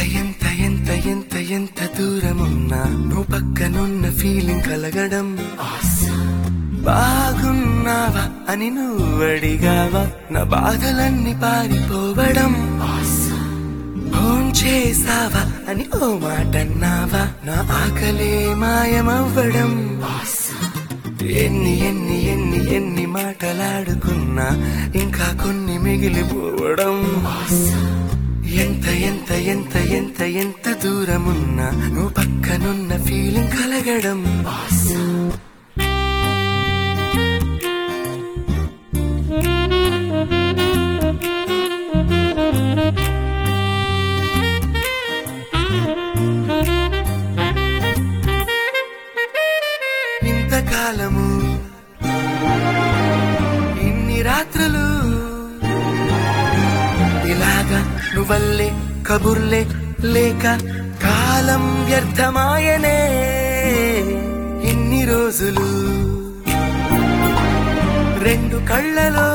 ఎంత ఎంత ఎంత ఎంత దూరమున్నా నువ్వు పక్కనున్న ఫీలింగ్ కలగడం బాగున్నావా అని నువ్వు అడిగావా నా బాధలన్నీ పారిపోవడం ఫోన్ చేసావా అని ఓ మాట అన్నావా నా ఆకలే మాయమవ్వడం ఎన్ని ఎన్ని ఎన్ని ఎన్ని మాటలాడుకున్నా ఇంకా కొన్ని మిగిలిపోవడం ఎంత ఎంత ఎంత ఎంత ఎంత దూరమున్నా నువ్వు పక్కనున్న ఫీలింగ్ కలగడం ఇంతకాలము ఇన్ని రాత్రులు ఇలాగా నువ్వల్లే కబుర్లే లేక కాలం వ్యర్థమాయనే ఇన్ని రోజులు రెండు కళ్ళలో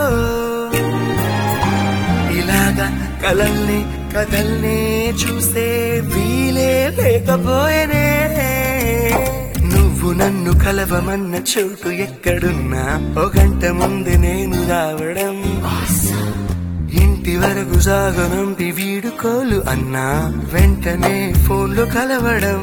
ఇలాగా కలల్ని కథల్నే చూసే వీలే లేకపోయేనే నువ్వు నన్ను కలవమన్న చోటు ఎక్కడున్నా ఓ గంట ముందు నేను రావడం ఇంటి వరకు సాగనంపి వీడుకోలు అన్నా వెంటనే ఫోన్లో కలవడం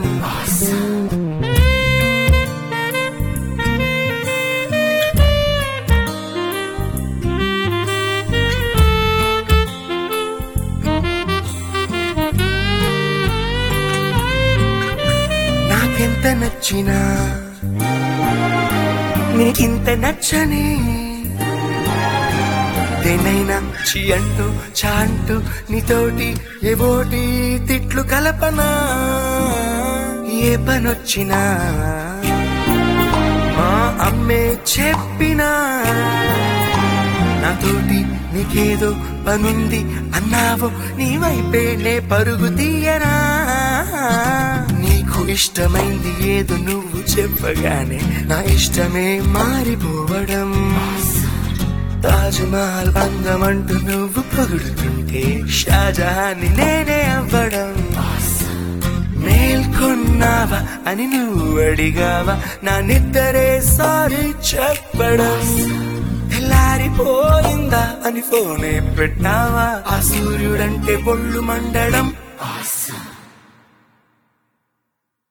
నాకెంత నచ్చినా నీకింత నచ్చని దేనైనా చీ అంటూ చా అంటూ నీతోటి ఏవోటి తిట్లు కలపనా ఏ పనొచ్చినా మా అమ్మే చెప్పినా నాతోటి నీకేదో పనుంది అన్నావు నీ వైపే నే పరుగు తీయరా నీకు ఇష్టమైంది ఏదో నువ్వు చెప్పగానే నా ఇష్టమే మారిపోవడం తాజ్ మహల్ అందమంటూ నువ్వు పొగుడుతుంటే షాజహాన్ని నేనే అవ్వడం మేల్కొన్నావా అని నువ్వు అడిగావా నా నిద్దరే సారీ చెప్పడం తెల్లారిపోయిందా అని ఫోనే పెట్టావా ఆ సూర్యుడంటే పొళ్ళు మండడం